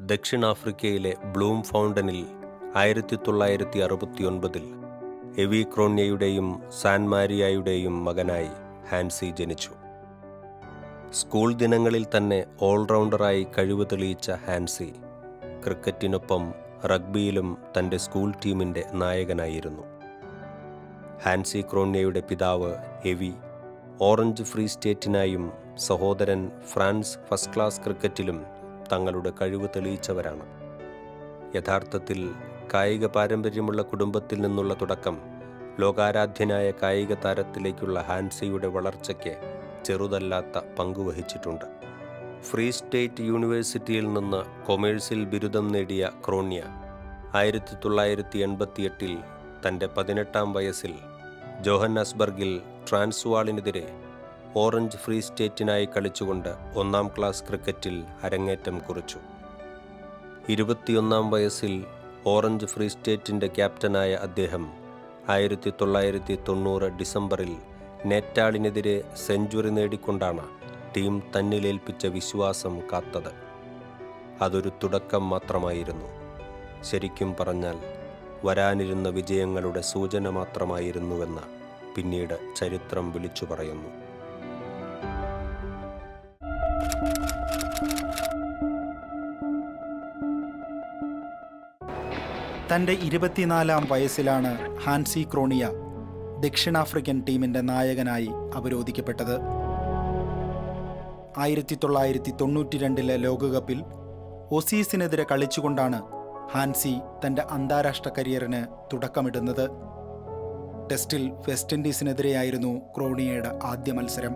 ദക്ഷിണാഫ്രിക്കയിലെ ബ്ലൂം ഫൗണ്ടനിൽ ആയിരത്തി തൊള്ളായിരത്തി അറുപത്തിയൊൻപതിൽ എവി ക്രോണ്യയുടെയും സാൻ മാരിയായുടെയും മകനായി ഹാൻസി ജനിച്ചു സ്കൂൾ ദിനങ്ങളിൽ തന്നെ ഓൾറൗണ്ടറായി കഴിവ് തെളിയിച്ച ഹാൻസി ക്രിക്കറ്റിനൊപ്പം റഗ്ബിയിലും തൻ്റെ സ്കൂൾ ടീമിൻ്റെ നായകനായിരുന്നു ഹാൻസി ക്രോണ്യയുടെ പിതാവ് എവി ഓറഞ്ച് ഫ്രീ സ്റ്റേറ്റിനായും സഹോദരൻ ഫ്രാൻസ് ഫസ്റ്റ് ക്ലാസ് ക്രിക്കറ്റിലും തങ്ങളുടെ കഴിവ് തെളിയിച്ചവരാണ് യഥാർത്ഥത്തിൽ കായിക പാരമ്പര്യമുള്ള കുടുംബത്തിൽ നിന്നുള്ള തുടക്കം ലോകാരാധ്യനായ കായിക താരത്തിലേക്കുള്ള ഹാൻസിയുടെ വളർച്ചയ്ക്ക് ചെറുതല്ലാത്ത പങ്കുവഹിച്ചിട്ടുണ്ട് ഫ്രീ സ്റ്റേറ്റ് യൂണിവേഴ്സിറ്റിയിൽ നിന്ന് കൊമേഴ്സിൽ ബിരുദം നേടിയ ക്രോണ്യ ആയിരത്തി തൊള്ളായിരത്തി എൺപത്തിയെട്ടിൽ തൻ്റെ പതിനെട്ടാം വയസ്സിൽ ജോഹന്നാസ്ബർഗിൽ ട്രാൻസ്വാളിനെതിരെ ഓറഞ്ച് ഫ്രീ സ്റ്റേറ്റിനായി കളിച്ചുകൊണ്ട് ഒന്നാം ക്ലാസ് ക്രിക്കറ്റിൽ അരങ്ങേറ്റം കുറിച്ചു ഇരുപത്തിയൊന്നാം വയസ്സിൽ ഓറഞ്ച് ഫ്രീ സ്റ്റേറ്റിൻ്റെ ക്യാപ്റ്റനായ അദ്ദേഹം ആയിരത്തി തൊള്ളായിരത്തി തൊണ്ണൂറ് ഡിസംബറിൽ നേറ്റാളിനെതിരെ സെഞ്ചുറി നേടിക്കൊണ്ടാണ് ടീം തന്നിലേൽപ്പിച്ച വിശ്വാസം കാത്തത് അതൊരു തുടക്കം മാത്രമായിരുന്നു ശരിക്കും പറഞ്ഞാൽ വരാനിരുന്ന വിജയങ്ങളുടെ സൂചന മാത്രമായിരുന്നുവെന്ന് പിന്നീട് ചരിത്രം വിളിച്ചു പറയുന്നു തൻ്റെ ഇരുപത്തിനാലാം വയസ്സിലാണ് ഹാൻസി ക്രോണിയ ദക്ഷിണാഫ്രിക്കൻ ടീമിൻ്റെ നായകനായി അവരോധിക്കപ്പെട്ടത് ആയിരത്തി തൊള്ളായിരത്തി തൊണ്ണൂറ്റി രണ്ടിലെ ലോകകപ്പിൽ ഒസീസിനെതിരെ കളിച്ചുകൊണ്ടാണ് ഹാൻസി തൻ്റെ അന്താരാഷ്ട്ര കരിയറിന് തുടക്കമിടുന്നത് ടെസ്റ്റിൽ വെസ്റ്റ് ഇൻഡീസിനെതിരെയായിരുന്നു ക്രോണിയയുടെ ആദ്യ മത്സരം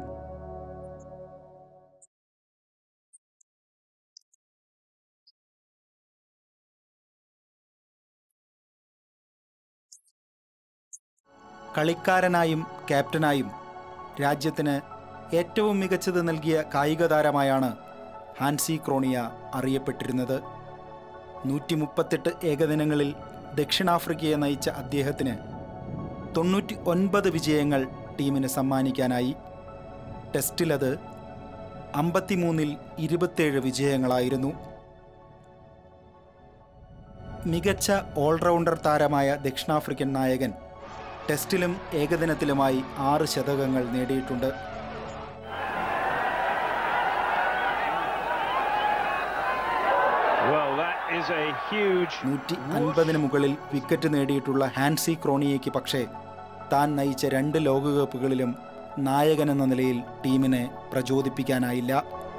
കളിക്കാരനായും ക്യാപ്റ്റനായും രാജ്യത്തിന് ഏറ്റവും മികച്ചത് നൽകിയ കായിക താരമായാണ് ഹാൻസി ക്രോണിയ അറിയപ്പെട്ടിരുന്നത് നൂറ്റി മുപ്പത്തെട്ട് ഏകദിനങ്ങളിൽ ദക്ഷിണാഫ്രിക്കയെ നയിച്ച അദ്ദേഹത്തിന് തൊണ്ണൂറ്റി ഒൻപത് വിജയങ്ങൾ ടീമിന് സമ്മാനിക്കാനായി ടെസ്റ്റിലത് അമ്പത്തിമൂന്നിൽ ഇരുപത്തേഴ് വിജയങ്ങളായിരുന്നു മികച്ച ഓൾറൗണ്ടർ താരമായ ദക്ഷിണാഫ്രിക്കൻ നായകൻ ടെസ്റ്റിലും ഏകദിനത്തിലുമായി ആറ് ശതകങ്ങൾ നേടിയിട്ടുണ്ട് Well, that is a huge. നൂറ്റി അൻപതിന് മുകളിൽ വിക്കറ്റ് നേടിയിട്ടുള്ള ഹാൻസി ക്രോണിയയ്ക്ക് പക്ഷേ താൻ നയിച്ച രണ്ട് ലോകകപ്പുകളിലും നായകനെന്ന നിലയിൽ ടീമിനെ പ്രചോദിപ്പിക്കാനായില്ല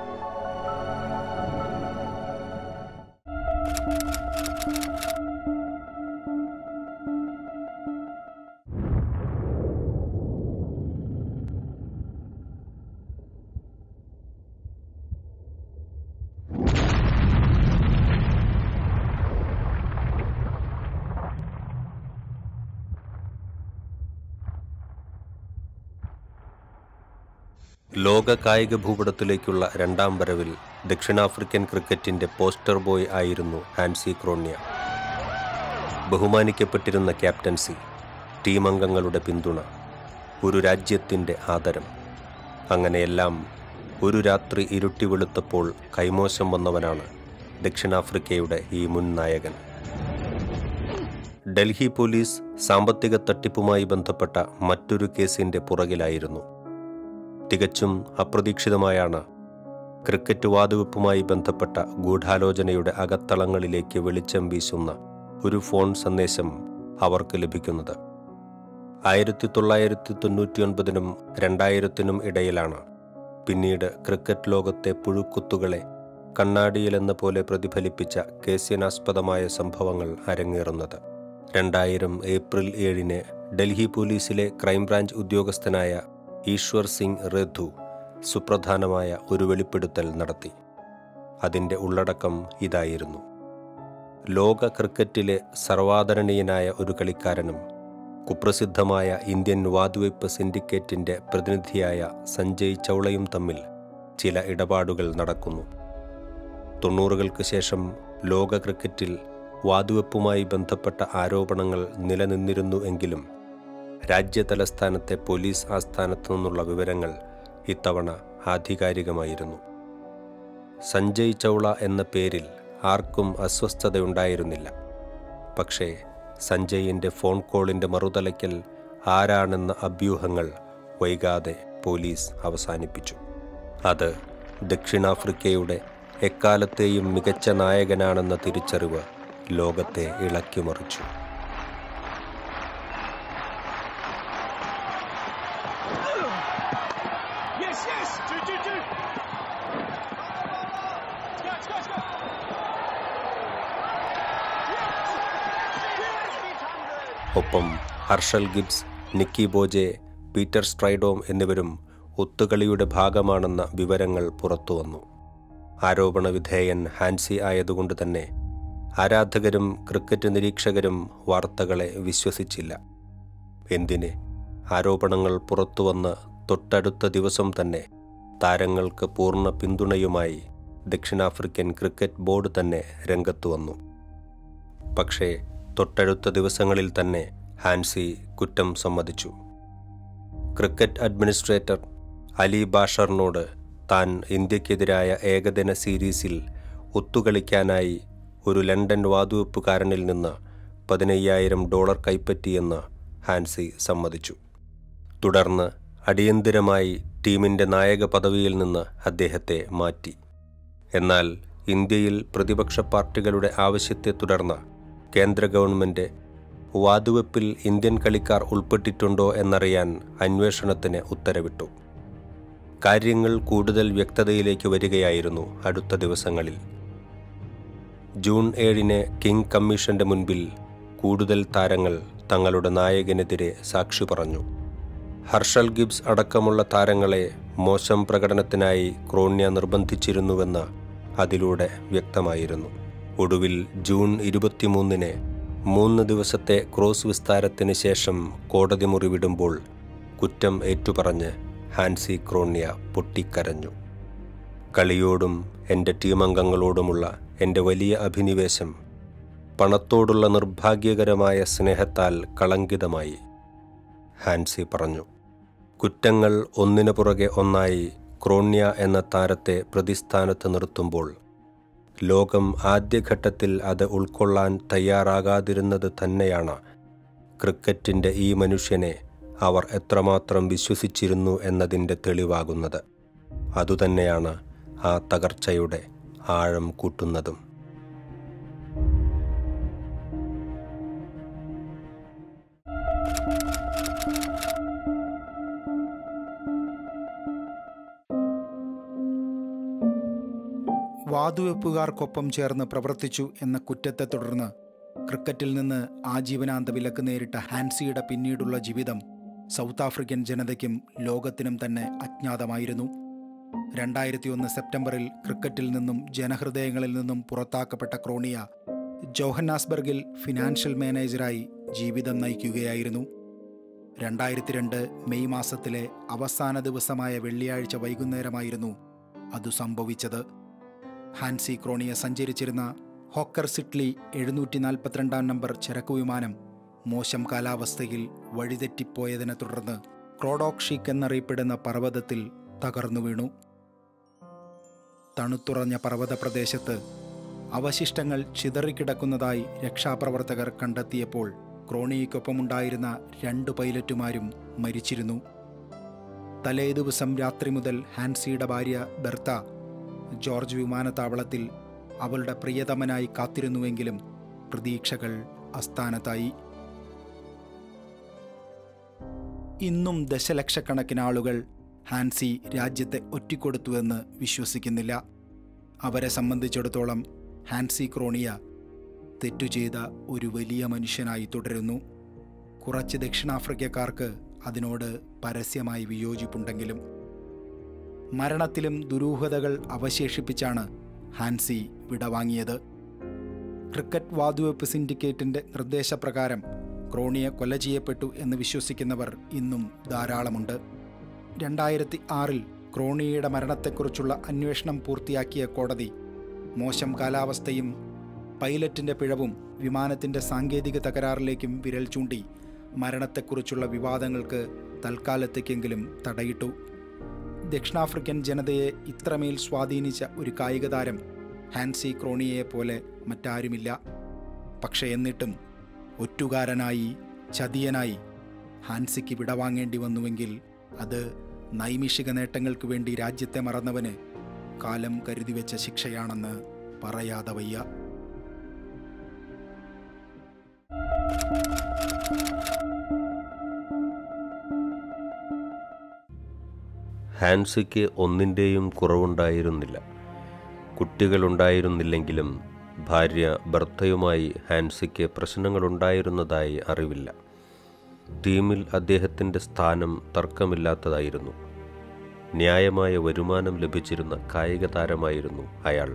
ലോക കായിക ഭൂപടത്തിലേക്കുള്ള രണ്ടാം വരവിൽ ദക്ഷിണാഫ്രിക്കൻ ക്രിക്കറ്റിന്റെ പോസ്റ്റർ ബോയ് ആയിരുന്നു ഹാൻസി ക്രോണ്യ ബഹുമാനിക്കപ്പെട്ടിരുന്ന ക്യാപ്റ്റൻസി ടീം അംഗങ്ങളുടെ പിന്തുണ ഒരു രാജ്യത്തിൻ്റെ ആദരം അങ്ങനെയെല്ലാം ഒരു രാത്രി ഇരുട്ടി വെളുത്തപ്പോൾ കൈമോശം വന്നവനാണ് ദക്ഷിണാഫ്രിക്കയുടെ ഈ മുൻ നായകൻ ഡൽഹി പോലീസ് സാമ്പത്തിക തട്ടിപ്പുമായി ബന്ധപ്പെട്ട മറ്റൊരു കേസിന്റെ പുറകിലായിരുന്നു തികച്ചും അപ്രതീക്ഷിതമായാണ് ക്രിക്കറ്റ് വാതുവെപ്പുമായി ബന്ധപ്പെട്ട ഗൂഢാലോചനയുടെ അകത്തളങ്ങളിലേക്ക് വെളിച്ചം വീശുന്ന ഒരു ഫോൺ സന്ദേശം അവർക്ക് ലഭിക്കുന്നത് ആയിരത്തി തൊള്ളായിരത്തി തൊണ്ണൂറ്റിയൊൻപതിനും രണ്ടായിരത്തിനും ഇടയിലാണ് പിന്നീട് ക്രിക്കറ്റ് ലോകത്തെ പുഴുക്കുത്തുകളെ കണ്ണാടിയിലെന്ന പോലെ പ്രതിഫലിപ്പിച്ച കേസ്യനാസ്പദമായ സംഭവങ്ങൾ അരങ്ങേറുന്നത് രണ്ടായിരം ഏപ്രിൽ ഏഴിന് ഡൽഹി പോലീസിലെ ക്രൈംബ്രാഞ്ച് ഉദ്യോഗസ്ഥനായ ഈശ്വർ സിംഗ് റേധു സുപ്രധാനമായ ഒരു വെളിപ്പെടുത്തൽ നടത്തി അതിൻ്റെ ഉള്ളടക്കം ഇതായിരുന്നു ലോക ക്രിക്കറ്റിലെ സർവാദരണീയനായ ഒരു കളിക്കാരനും കുപ്രസിദ്ധമായ ഇന്ത്യൻ വാതുവയ്പ് സിൻഡിക്കേറ്റിൻ്റെ പ്രതിനിധിയായ സഞ്ജയ് ചൗളയും തമ്മിൽ ചില ഇടപാടുകൾ നടക്കുന്നു തൊണ്ണൂറുകൾക്ക് ശേഷം ലോക ക്രിക്കറ്റിൽ വാതുവെപ്പുമായി ബന്ധപ്പെട്ട ആരോപണങ്ങൾ നിലനിന്നിരുന്നു എങ്കിലും രാജ്യതലസ്ഥാനത്തെ പോലീസ് ആസ്ഥാനത്തു നിന്നുള്ള വിവരങ്ങൾ ഇത്തവണ ആധികാരികമായിരുന്നു സഞ്ജയ് ചൗള എന്ന പേരിൽ ആർക്കും അസ്വസ്ഥതയുണ്ടായിരുന്നില്ല പക്ഷേ സഞ്ജയിൻ്റെ ഫോൺ കോളിൻ്റെ മറുതലയ്ക്കൽ ആരാണെന്ന അഭ്യൂഹങ്ങൾ വൈകാതെ പോലീസ് അവസാനിപ്പിച്ചു അത് ദക്ഷിണാഫ്രിക്കയുടെ എക്കാലത്തെയും മികച്ച നായകനാണെന്ന തിരിച്ചറിവ് ലോകത്തെ ഇളക്കിമറിച്ചു Yes, yes! Two, two, two! Scott, Scott, Scott! ഒപ്പം Herschelle Gibbs Nicky Boje Peter Strydom എന്നിവരും ഒത്തുകളിയുടെ ഭാഗമാണെന്ന വിവരങ്ങൾ പുറത്തുവന്നു ആരോപണ വിധേയൻ ഹാൻസി ആയതുകൊണ്ട് തന്നെ ആരാധകരും ക്രിക്കറ്റ് നിരീക്ഷകരും വാർത്തകളെ വിശ്വസിച്ചില്ല എന്തിന് ആരോപണങ്ങൾ പുറത്തുവന്ന് തൊട്ടടുത്ത ദിവസം തന്നെ താരങ്ങൾക്ക് പൂർണ്ണ പിന്തുണയുമായി ദക്ഷിണാഫ്രിക്കൻ ക്രിക്കറ്റ് ബോർഡ് തന്നെ രംഗത്തു വന്നു പക്ഷേ തൊട്ടടുത്ത ദിവസങ്ങളിൽ തന്നെ ഹാൻസി കുറ്റം സമ്മതിച്ചു ക്രിക്കറ്റ് അഡ്മിനിസ്ട്രേറ്റർ അലി ബാഷറിനോട് താൻ ഇന്ത്യക്കെതിരായ ഏകദിന സീരീസിൽ ഒത്തുകളിക്കാനായി ഒരു ലണ്ടൻ വാതുവെപ്പുകാരനിൽ നിന്ന് പതിനയ്യായിരം ഡോളർ കൈപ്പറ്റിയെന്ന് ഹാൻസി സമ്മതിച്ചു തുടർന്ന് അടിയന്തിരമായി ടീമിൻ്റെ നായക പദവിയിൽ നിന്ന് അദ്ദേഹത്തെ മാറ്റി എന്നാൽ ഇന്ത്യയിൽ പ്രതിപക്ഷ പാർട്ടികളുടെ ആവശ്യത്തെ തുടർന്ന് കേന്ദ്ര ഗവൺമെൻറ് വാതുവെപ്പിൽ ഇന്ത്യൻ കളിക്കാർ ഉൾപ്പെട്ടിട്ടുണ്ടോ എന്നറിയാൻ അന്വേഷണത്തിന് ഉത്തരവിട്ടു കാര്യങ്ങൾ കൂടുതൽ വ്യക്തതയിലേക്ക് വരികയായിരുന്നു അടുത്ത ദിവസങ്ങളിൽ ജൂൺ ഏഴിന് കിങ് കമ്മീഷന്റെ മുൻപിൽ കൂടുതൽ താരങ്ങൾ തങ്ങളുടെ നായകനെതിരെ സാക്ഷി പറഞ്ഞു ഹർഷൽ ഗിബ്സ് അടക്കമുള്ള താരങ്ങളെ മോശം പ്രകടനത്തിനായി ക്രോണ്യ നിർബന്ധിച്ചിരുന്നുവെന്ന് അതിലൂടെ വ്യക്തമായിരുന്നു ഒടുവിൽ ജൂൺ ഇരുപത്തിമൂന്നിന് മൂന്ന് ദിവസത്തെ ക്രോസ് വിസ്താരത്തിന് ശേഷം കോടതി മുറിവിടുമ്പോൾ കുറ്റം ഏറ്റുപറഞ്ഞ് ഹാൻസി ക്രോണ്യ പൊട്ടിക്കരഞ്ഞു കളിയോടും എൻ്റെ ടീമംഗങ്ങളോടുമുള്ള എൻ്റെ വലിയ അഭിനിവേശം പണത്തോടുള്ള നിർഭാഗ്യകരമായ സ്നേഹത്താൽ കളങ്കിതമായി ഹാൻസി പറഞ്ഞു കുറ്റങ്ങൾ ഒന്നിനു പുറകെ ഒന്നായി ക്രോണ്യ എന്ന താരത്തെ പ്രതിസ്ഥാനത്ത് നിർത്തുമ്പോൾ ലോകം ആദ്യഘട്ടത്തിൽ അത് ഉൾക്കൊള്ളാൻ തയ്യാറാകാതിരുന്നത് തന്നെയാണ് ക്രിക്കറ്റിൻ്റെ ഈ മനുഷ്യനെ അവർ എത്രമാത്രം വിശ്വസിച്ചിരുന്നു എന്നതിൻ്റെ തെളിവാകുന്നത് അതുതന്നെയാണ് ആ തകർച്ചയുടെ ആഴം കൂട്ടുന്നതും വാതുവെപ്പുകാർക്കൊപ്പം ചേർന്ന് പ്രവർത്തിച്ചു എന്ന കുറ്റത്തെ തുടർന്ന് ക്രിക്കറ്റിൽ നിന്ന് ആജീവനാന്ത വിലക്ക് നേരിട്ട ഹാൻസിയുടെ പിന്നീടുള്ള ജീവിതം സൗത്ത് ആഫ്രിക്കൻ ജനതയ്ക്കും ലോകത്തിനും തന്നെ അജ്ഞാതമായിരുന്നു രണ്ടായിരത്തി ഒന്ന് സെപ്റ്റംബറിൽ ക്രിക്കറ്റിൽ നിന്നും ജനഹൃദയങ്ങളിൽ നിന്നും പുറത്താക്കപ്പെട്ട ക്രോണിയ ജോഹന്നാസ്ബർഗിൽ ഫിനാൻഷ്യൽ മാനേജറായി ജീവിതം നയിക്കുകയായിരുന്നു രണ്ടായിരത്തി രണ്ട് മെയ് മാസത്തിലെ അവസാന ദിവസമായ വെള്ളിയാഴ്ച വൈകുന്നേരമായിരുന്നു അതു സംഭവിച്ചത് ഹാൻസി ക്രോണിയ സഞ്ചരിച്ചിരുന്ന ഹോക്കർ സിറ്റ്ലി എഴുന്നൂറ്റി നാൽപ്പത്തിരണ്ടാം നമ്പർ ചരക്കു വിമാനം മോശം കാലാവസ്ഥയിൽ വഴിതെറ്റിപ്പോയതിനെ തുടർന്ന് ക്രോഡോക് ഷീക്ക് എന്നറിയപ്പെടുന്ന പർവ്വതത്തിൽ തകർന്നു വീണു തണുത്തുറഞ്ഞ പർവ്വത പ്രദേശത്ത് അവശിഷ്ടങ്ങൾ ചിതറിക്കിടക്കുന്നതായി രക്ഷാപ്രവർത്തകർ കണ്ടെത്തിയപ്പോൾ ക്രോണിയയ്ക്കൊപ്പമുണ്ടായിരുന്ന രണ്ട് പൈലറ്റുമാരും മരിച്ചിരുന്നു തലേ ദിവസം രാത്രി മുതൽ ഹാൻസിയുടെ ഭാര്യ ബെർത്ത ജോർജ് വിമാനത്താവളത്തിൽ അവളുടെ പ്രിയതമനായി കാത്തിരുന്നുവെങ്കിലും പ്രതീക്ഷകൾ അസ്ഥാനത്തായി ഇന്നും ദശലക്ഷക്കണക്കിന് ആളുകൾ ഹാൻസി രാജ്യത്തെ ഒറ്റിക്കൊടുത്തുവെന്ന് വിശ്വസിക്കുന്നില്ല അവരെ സംബന്ധിച്ചിടത്തോളം ഹാൻസി ക്രോണിയ തെറ്റു ചെയ്ത ഒരു വലിയ മനുഷ്യനായി തുടരുന്നു കുറച്ച് ദക്ഷിണാഫ്രിക്കക്കാർക്ക് അതിനോട് പരസ്യമായി വിയോജിപ്പുണ്ടെങ്കിലും മരണത്തിലും ദുരൂഹതകൾ അവശേഷിപ്പിച്ചാണ് ഹാൻസി വിടവാങ്ങിയത് ക്രിക്കറ്റ് വാതുവെപ്പ് സിൻഡിക്കേറ്റിന്റെ നിർദ്ദേശപ്രകാരം ക്രോണിയ കൊല ചെയ്യപ്പെട്ടു എന്ന് വിശ്വസിക്കുന്നവർ ഇന്നും ധാരാളമുണ്ട് രണ്ടായിരത്തി ആറിൽ ക്രോണിയയുടെ മരണത്തെക്കുറിച്ചുള്ള അന്വേഷണം പൂർത്തിയാക്കിയ കോടതി മോശം കാലാവസ്ഥയും പൈലറ്റിന്റെ പിഴവും വിമാനത്തിന്റെ സാങ്കേതിക തകരാറിലേക്കും വിരൽ ചൂണ്ടി മരണത്തെക്കുറിച്ചുള്ള വിവാദങ്ങൾക്ക് തൽക്കാലത്തേക്കെങ്കിലും തടയിട്ടു ദക്ഷിണാഫ്രിക്കൻ ജനതയെ ഇത്രമേൽ സ്വാധീനിച്ച ഒരു കായിക താരം ഹാൻസി ക്രോണിയയെ പോലെ മറ്റാരുമില്ല പക്ഷേ എന്നിട്ടും ഒറ്റുകാരനായി ചതിയനായി ഹാൻസിക്ക് വിടവാങ്ങേണ്ടി വന്നുവെങ്കിൽ അത് നൈമിഷിക നേട്ടങ്ങൾക്ക് വേണ്ടി രാജ്യത്തെ മറന്നവന് കാലം കരുതി വെച്ച ശിക്ഷയാണെന്ന് പറയാതെ വയ്യ ഹാൻസിക്ക് ഒന്നിൻ്റെയും കുറവുണ്ടായിരുന്നില്ല കുട്ടികളുണ്ടായിരുന്നില്ലെങ്കിലും ഭാര്യ ബർത്തയുമായി ഹാൻസിക്ക് പ്രശ്നങ്ങളുണ്ടായിരുന്നതായി അറിവില്ല ടീമിൽ അദ്ദേഹത്തിൻ്റെ സ്ഥാനം തർക്കമില്ലാത്തതായിരുന്നു ന്യായമായ വരുമാനം ലഭിച്ചിരുന്ന കായിക താരമായിരുന്നു അയാൾ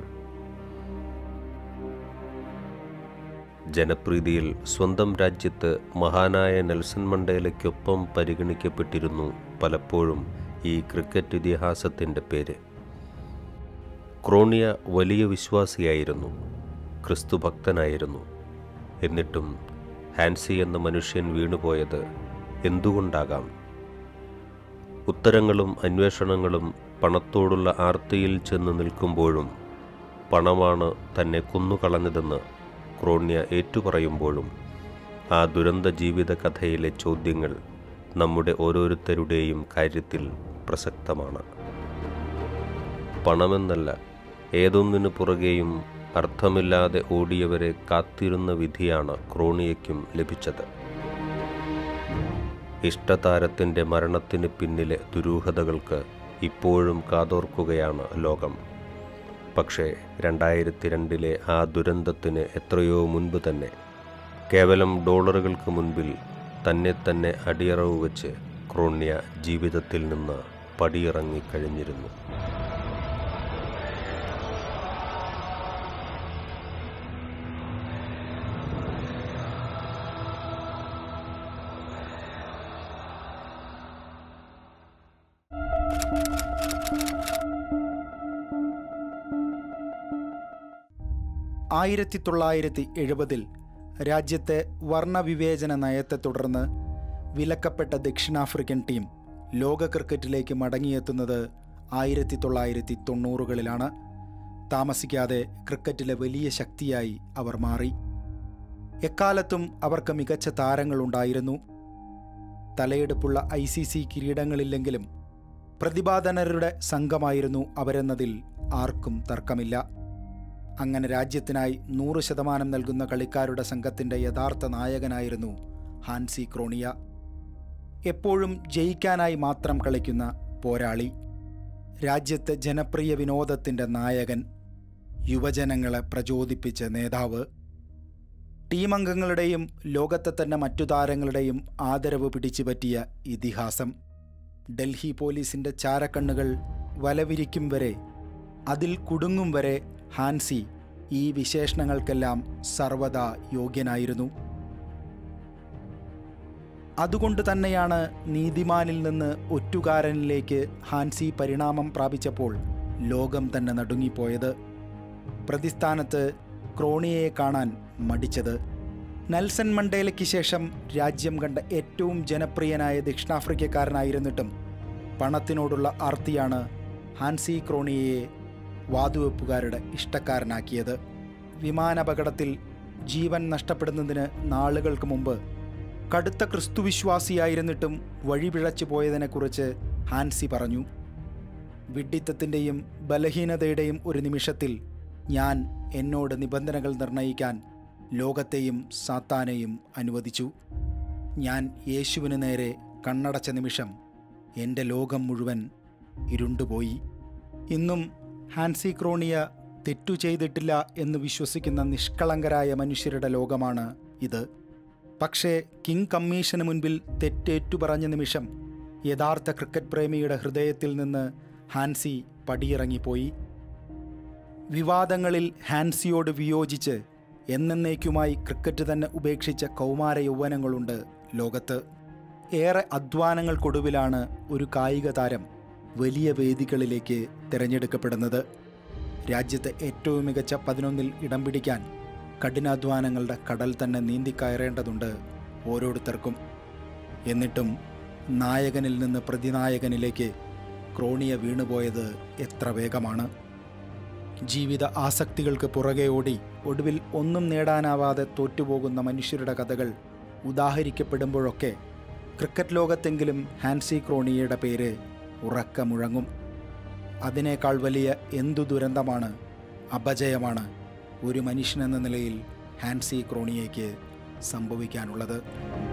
ജനപ്രീതിയിൽ സ്വന്തം രാജ്യത്ത് മഹാനായ നെൽസൺ മണ്ടേലയ്ക്കൊപ്പം പരിഗണിക്കപ്പെട്ടിരുന്നു പലപ്പോഴും ഈ ക്രിക്കറ്റ് ഇതിഹാസത്തിൻ്റെ പേര് ക്രോണിയ വലിയ വിശ്വാസിയായിരുന്നു ക്രിസ്തുഭക്തനായിരുന്നു എന്നിട്ടും ഹാൻസി എന്ന മനുഷ്യൻ വീണുപോയത് എന്തുകൊണ്ടാകാം ഉത്തരങ്ങളും അന്വേഷണങ്ങളും പണത്തോടുള്ള ആർത്തിയിൽ ചെന്ന് നിൽക്കുമ്പോഴും പണമാണ് തന്നെ കൊന്നുകളഞ്ഞതെന്ന് ക്രോണ്യ ഏറ്റുപറയുമ്പോഴും ആ ദുരന്ത ജീവിത കഥയിലെ ചോദ്യങ്ങൾ നമ്മുടെ ഓരോരുത്തരുടെയും കാര്യത്തിൽ പ്രസക്തമാണ് പണമെന്നല്ല ഏതൊന്നിനു പുറകെയും അർത്ഥമില്ലാതെ ഓടിയവരെ കാത്തിരുന്ന വിധിയാണ് ക്രോണിയയ്ക്കും ലഭിച്ചത് ഇഷ്ടതാരത്തിൻ്റെ മരണത്തിന് പിന്നിലെ ദുരൂഹതകൾക്ക് ഇപ്പോഴും കാതോർക്കുകയാണ് ലോകം പക്ഷേ രണ്ടായിരത്തി രണ്ടിലെ ആ ദുരന്തത്തിന് എത്രയോ മുൻപ് തന്നെ കേവലം ഡോളറുകൾക്ക് മുൻപിൽ തന്നെ തന്നെ അടിയറവ് വെച്ച് ക്രോണ്യ ജീവിതത്തിൽ നിന്ന് പടിയിറങ്ങിക്കഴിഞ്ഞിരുന്നു ആയിരത്തി തൊള്ളായിരത്തി എഴുപതിൽ രാജ്യത്തെ വർണ്ണവിവേചന നയത്തെ തുടർന്ന് വിലക്കപ്പെട്ട ദക്ഷിണാഫ്രിക്കൻ ടീം ലോക ക്രിക്കറ്റിലേക്ക് മടങ്ങിയെത്തുന്നത് ആയിരത്തി തൊള്ളായിരത്തി തൊണ്ണൂറുകളിലാണ് താമസിക്കാതെ ക്രിക്കറ്റിലെ വലിയ ശക്തിയായി അവർ മാറി എക്കാലത്തും അവർക്ക് മികച്ച താരങ്ങളുണ്ടായിരുന്നു തലയെടുപ്പുള്ള ഐ സി സി കിരീടങ്ങളില്ലെങ്കിലും പ്രതിഭാധനരുടെ സംഘമായിരുന്നു അവരെന്നതിൽ ആർക്കും തർക്കമില്ല അങ്ങനെ രാജ്യത്തിനായി നൂറ് ശതമാനം നൽകുന്ന കളിക്കാരുടെ സംഘത്തിൻ്റെ യഥാർത്ഥ നായകനായിരുന്നു ഹാൻസി ക്രോണിയ എപ്പോഴും ജയിക്കാനായി മാത്രം കളിക്കുന്ന പോരാളി രാജ്യത്തെ ജനപ്രിയ വിനോദത്തിൻ്റെ നായകൻ യുവജനങ്ങളെ പ്രചോദിപ്പിച്ച നേതാവ് ടീമംഗങ്ങളുടെയും ലോകത്തെ തന്നെ മറ്റു താരങ്ങളുടെയും ആദരവ് പിടിച്ചുപറ്റിയ ഇതിഹാസം ഡൽഹി പോലീസിൻ്റെ ചാരക്കണ്ണുകൾ വലവിരിക്കും വരെ അതിൽ കുടുങ്ങും വരെ ഹാൻസി ഈ വിശേഷണങ്ങൾക്കെല്ലാം സർവദാ യോഗ്യനായിരുന്നു അതുകൊണ്ട് തന്നെയാണ് നീതിമാനിൽ നിന്ന് ഒറ്റുകാരനിലേക്ക് ഹാൻസി പരിണാമം പ്രാപിച്ചപ്പോൾ ലോകം തന്നെ നടുങ്ങിപ്പോയത് പ്രതിസ്ഥാനത്ത് ക്രോണിയയെ കാണാൻ മടിച്ചത് നെൽസൺ മണ്ടേലയ്ക്ക് ശേഷം രാജ്യം കണ്ട ഏറ്റവും ജനപ്രിയനായ ദക്ഷിണാഫ്രിക്കക്കാരനായിരുന്നിട്ടും പണത്തിനോടുള്ള ആർത്തിയാണ് ഹാൻസി ക്രോണിയയെ വാതുവെപ്പുകാരുടെ ഇഷ്ടക്കാരനാക്കിയത് വിമാനാപകടത്തിൽ ജീവൻ നഷ്ടപ്പെടുന്നതിന് നാളുകൾക്ക് മുമ്പ് കടുത്ത ക്രിസ്തുവിശ്വാസിയായിരുന്നിട്ടും വഴിപിഴച്ചു പോയതിനെക്കുറിച്ച് ഹാൻസി പറഞ്ഞു വിഡ്ഢിത്തത്തിൻ്റെയും ബലഹീനതയുടെയും ഒരു നിമിഷത്തിൽ ഞാൻ എന്നോട് നിബന്ധനകൾ നിർണയിക്കാൻ ലോകത്തെയും സാത്താനെയും അനുവദിച്ചു ഞാൻ യേശുവിന് നേരെ കണ്ണടച്ച നിമിഷം എൻ്റെ ലോകം മുഴുവൻ ഇരുണ്ടുപോയി ഇന്നും ഹാൻസി ക്രോണിയ തെറ്റു ചെയ്തിട്ടില്ല എന്ന് വിശ്വസിക്കുന്ന നിഷ്കളങ്കരായ മനുഷ്യരുടെ ലോകമാണ് ഇത് പക്ഷേ കിങ് കമ്മീഷന് മുൻപിൽ തെറ്റേറ്റു പറഞ്ഞ നിമിഷം യഥാർത്ഥ ക്രിക്കറ്റ് പ്രേമിയുടെ ഹൃദയത്തിൽ നിന്ന് ഹാൻസി പടിയിറങ്ങിപ്പോയി വിവാദങ്ങളിൽ ഹാൻസിയോട് വിയോജിച്ച് എന്നേക്കുമായി ക്രിക്കറ്റ് തന്നെ ഉപേക്ഷിച്ച കൗമാര യൗവനങ്ങളുണ്ട് ലോകത്ത് ഏറെ അധ്വാനങ്ങൾക്കൊടുവിലാണ് ഒരു കായിക താരം വലിയ വേദികളിലേക്ക് തിരഞ്ഞെടുക്കപ്പെടുന്നത് രാജ്യത്തെ ഏറ്റവും മികച്ച പതിനൊന്നിൽ ഇടം പിടിക്കാൻ കഠിനാധ്വാനങ്ങളുടെ കടൽ തന്നെ നീന്തിക്കയറേണ്ടതുണ്ട് ഓരോരുത്തർക്കും എന്നിട്ടും നായകനിൽ നിന്ന് പ്രതിനായകനിലേക്ക് ക്രോണിയ വീണുപോയത് എത്ര വേഗമാണ് ജീവിത ആസക്തികൾക്ക് പുറകെ ഓടി ഒടുവിൽ ഒന്നും നേടാനാവാതെ തോറ്റുപോകുന്ന മനുഷ്യരുടെ കഥകൾ ഉദാഹരിക്കപ്പെടുമ്പോഴൊക്കെ ക്രിക്കറ്റ് ലോകത്തെങ്കിലും ഹാൻസി ക്രോണിയയുടെ പേര് ഉറക്ക മുഴങ്ങും അതിനേക്കാൾ വലിയ എന്തു ദുരന്തമാണ് അപജയമാണ് ഒരു മനുഷ്യനെന്ന നിലയിൽ ഹാൻസി ക്രോണിയയ്ക്ക് സംഭവിക്കാനുള്ളത്